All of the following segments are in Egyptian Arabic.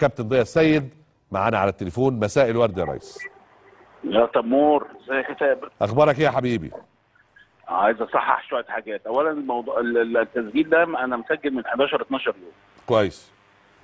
كابتن ضياء السيد معانا على التليفون مساء الورد يا ريس يا تمور ازيك يا تامر اخبارك ايه يا حبيبي عايز اصحح شويه حاجات اولا الموضوع ال- ال- التسجيل ده انا مسجل من 11 12 يوم كويس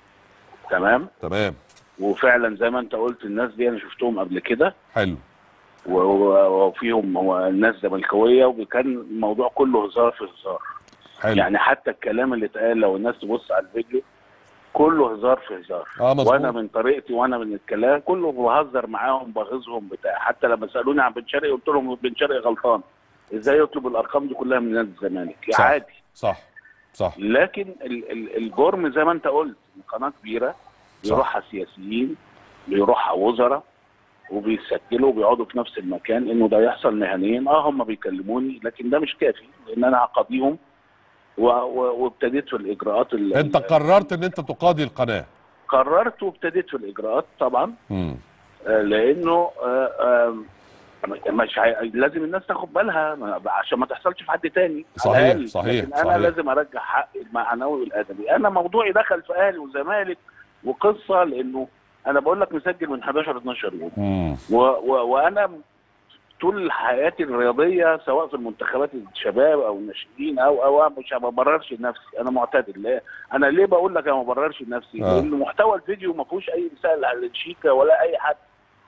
تمام تمام وفعلا زي ما انت قلت الناس دي انا شفتهم قبل كده حلو و- و- وفيهم هو الناس زملكاويه وكان الموضوع كله هزار في هزار حلو يعني حتى الكلام اللي اتقال لو الناس تبص على الفيديو كله هزار في هزار اه مظبوط وانا من طريقتي وانا من الكلام كله بهزر معاهم بغيظهم بتاع حتى لما سالوني عن بن شرقي قلت لهم بن شرقي غلطان ازاي يطلب الارقام دي كلها من نادي الزمالك صح. عادي صح صح لكن ال- ال- الجرم زي ما انت قلت قناه كبيره بيروحها سياسيين بيروحها وزراء وبيسجلوا وبيقعدوا في نفس المكان انه ده يحصل مهنيا اه هم بيكلموني لكن ده مش كافي لان انا هقاضيهم و- و- وابتديت في الاجراءات ال- انت قررت ان انت تقاضي القناه قررت وابتديت في الاجراءات طبعا امم آه، لانه آه، آه، مش هي- لازم الناس تاخد بالها ما- عشان ما تحصلش في حد تاني على صحيح، الأقل. صحيح، لكن انا صحيح. لازم ارجع حقي المعنوي والادبي انا موضوعي دخل في اهلي وزمالك وقصه لانه انا بقول لك مسجل من 11 12 يوم امم و و وانا طول حياتي الرياضيه سواء في المنتخبات الشباب او الناشئين او او مش ما ببررش لنفسي انا معتدل لا انا ليه بقول لك انا ما ببررش لنفسي؟ آه. لان محتوى الفيديو ما فيهوش اي رساله على الشيكه ولا اي حد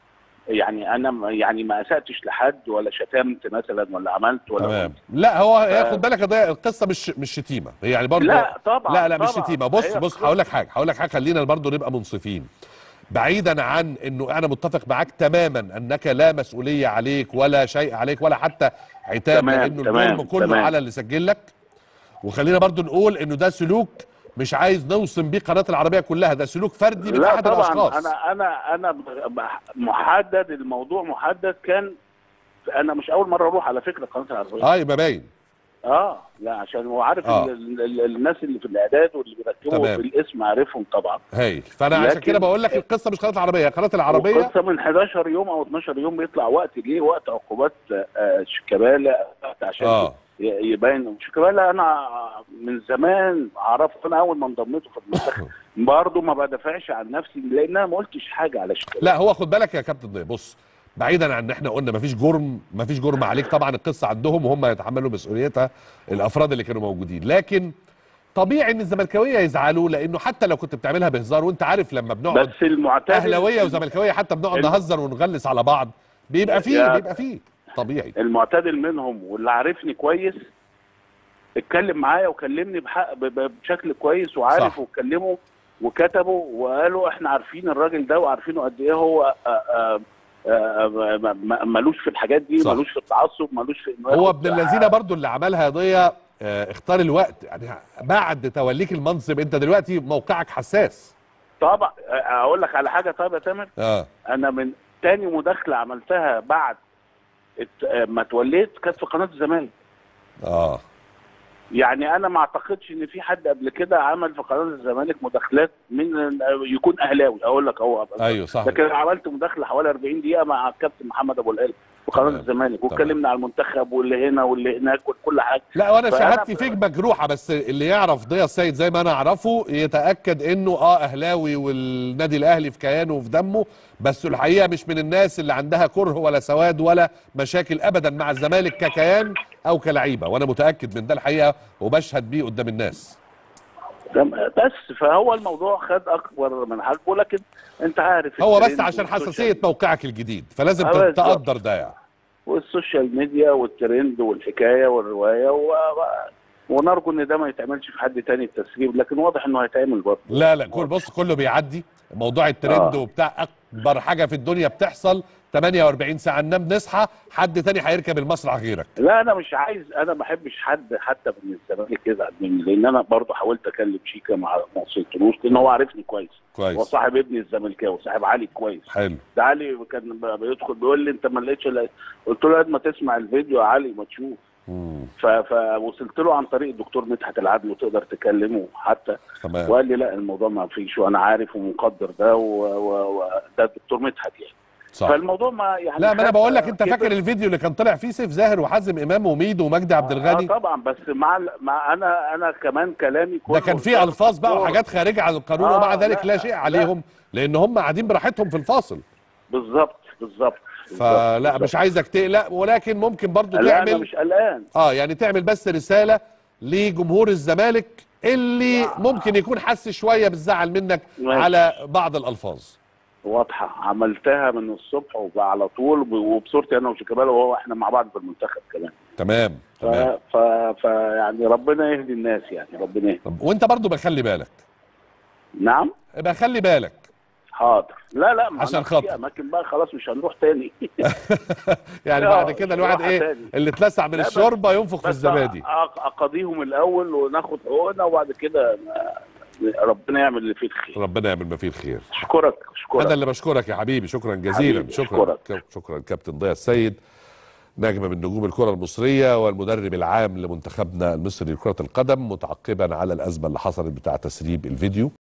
يعني انا ما- يعني ما اساتش لحد ولا شتمت مثلا ولا عملت ولا تمام لا هو هي ف- خد بالك يا ضياء القصه مش مش شتيمه هي يعني برضه لا طبعا لا لا مش طبعاً. شتيمه بص هي بص هقول لك حاجه هقول لك حاجه خلينا برضه نبقى منصفين بعيدا عن انه انا متفق معاك تماما انك لا مسؤوليه عليك ولا شيء عليك ولا حتى عتاب تمام، لانه تمام، الجرم كله تمام. على اللي سجل لك وخلينا برضه نقول انه ده سلوك مش عايز نوصم بيه قناه العربيه كلها ده سلوك فردي من لا احد طبعا الاشخاص انا انا انا ب- محدد الموضوع محدد كان انا مش اول مره اروح على فكره قناه العربيه اه يبقى باين اه لا عشان هو عارف آه. ال- ال- الناس اللي في الاعداد واللي بيركبوا تمام. في الاسم عارفهم طبعا هايل فانا عشان لكن- كده بقول لك القصه مش قناه العربيه قناه العربيه القصه من 11 يوم او 12 يوم بيطلع وقت ليه وقت عقوبات آه، شيكابالا عشان اه ي- يبين شيكابالا انا من زمان اعرفه انا اول ما انضميت في المنتخب برضه ما بدافعش عن نفسي لان انا ما قلتش حاجه على شيكابالا لا هو خد بالك يا كابتن ضياء بص بعيدا عن ان احنا قلنا مفيش جرم مفيش جرم عليك طبعا القصه عندهم وهم يتحملوا مسؤوليتها الافراد اللي كانوا موجودين لكن طبيعي ان الزملكاويه يزعلوا لانه حتى لو كنت بتعملها بهزار وانت عارف لما بنقعد بس المعتدل اهلاويه وزملكاويه حتى بنقعد الم- نهزر ونغلس على بعض بيبقى فيه يا- بيبقى فيه طبيعي المعتدل منهم واللي عارفني كويس اتكلم معايا وكلمني بحق ب- ب- بشكل كويس وعارف صح. واتكلموا وكتبوا وقالوا احنا عارفين الراجل ده وعارفينه قد ايه هو آه، آه، آه، م- م- ملوش في الحاجات دي صح. ملوش في التعصب ملوش في انه هو ياخد ابن الذين برضو اللي عملها يا ضياء آه، اختار الوقت يعني بعد توليك المنصب انت دلوقتي موقعك حساس طبعا آه، اقول لك على حاجه طيب يا تامر اه انا من تاني مداخله عملتها بعد ات- آه، ما توليت كانت في قناه الزمالك اه يعني انا ما اعتقدش ان في حد قبل كده عمل في قناه الزمالك مداخلات من يكون اهلاوي اقول لك اهو ايوه صح لكن أنا عملت مداخله حوالي 40 دقيقه مع الكابتن محمد ابو القلب في قناه تمام. الزمالك تمام. واتكلمنا على المنتخب واللي هنا واللي هناك وكل حاجه لا وانا فأنا- شهادتي فيك مجروحه بس اللي يعرف ضياء السيد زي ما انا اعرفه يتاكد انه اه اهلاوي والنادي الاهلي في كيانه وفي دمه بس الحقيقه مش من الناس اللي عندها كره ولا سواد ولا مشاكل ابدا مع الزمالك ككيان او كلعيبه وانا متاكد من ده الحقيقه وبشهد بيه قدام الناس تم- بس فهو الموضوع خد اكبر من حجمه لكن انت عارف هو بس الترند عشان والسوشيال حساسيه موقعك الجديد فلازم آه، بالظبط. تقدر ده يعني والسوشيال ميديا والترند والحكايه والروايه و... ونرجو ان ده ما يتعملش في حد تاني التسريب لكن واضح انه هيتعمل برضه لا لا كل بص كله بيعدي موضوع الترند آه. وبتاع اكبر حاجه في الدنيا بتحصل 48 ساعه ننام نصحى حد تاني هيركب المسرح غيرك لا انا مش عايز انا ما بحبش حد حتى من الزمالك يزعل مني لان انا برضه حاولت اكلم شيكا مع ما وصلتلوش لان هو عارفني كويس هو كويس صاحب ابني الزملكاوي صاحب علي كويس حلو ده علي كان ب- بيدخل بيقول لي انت ما لقيتش إلا- قلت له قد ما تسمع الفيديو يا علي ما تشوف مم. ف- فوصلت له عن طريق الدكتور مدحت العدل وتقدر تكلمه حتى تمام وقال لي لا الموضوع ما فيش وانا عارف ومقدر ده وده و... و... ده الدكتور مدحت يعني صح فالموضوع ما يعني لا ما انا خد- بقول لك انت كبر. فاكر الفيديو اللي كان طلع فيه سيف زاهر وحازم امام وميدو ومجدي عبد الغني اه طبعا بس مع ال- مع انا انا كمان كلامي ده كله كان فيه الفاظ بقى دكتور. وحاجات خارجه عن القانون آه، ومع ذلك لا, لا، شيء لا. عليهم لان هم قاعدين براحتهم في الفاصل بالظبط بالظبط فلا بالظبط. مش عايزك تقلق ولكن ممكن برضو لا انا تعمل مش قلقان اه يعني تعمل بس رساله لجمهور الزمالك اللي ممكن يكون حس شويه بالزعل منك ماشي. على بعض الالفاظ واضحه عملتها من الصبح وعلى طول ب- وبصورتي انا وشيكابالا وهو احنا مع بعض في المنتخب كمان تمام ف... تمام ف... ف يعني ربنا يهدي الناس يعني ربنا يهدي طب وانت برضو بخلي بالك نعم يبقى خلي بالك حاضر لا لا ما عشان أنا في خاطر. اماكن بقى خلاص مش هنروح تاني يعني آه، بعد كده الواحد راحة ايه تاني. اللي اتلسع من لا، بس- الشوربه ينفخ في بس الزبادي أ- اقاضيهم الاول وناخد حقوقنا وبعد كده ن- ربنا يعمل اللي فيه الخير ربنا يعمل ما فيه الخير اشكرك اشكرك انا اللي بشكرك يا حبيبي شكرا جزيلا حبيبي، شكرا أشكرك. شكرا كابتن ضياء السيد نجم من نجوم الكره المصريه والمدرب العام لمنتخبنا المصري لكره القدم متعقبا على الازمه اللي حصلت بتاع تسريب الفيديو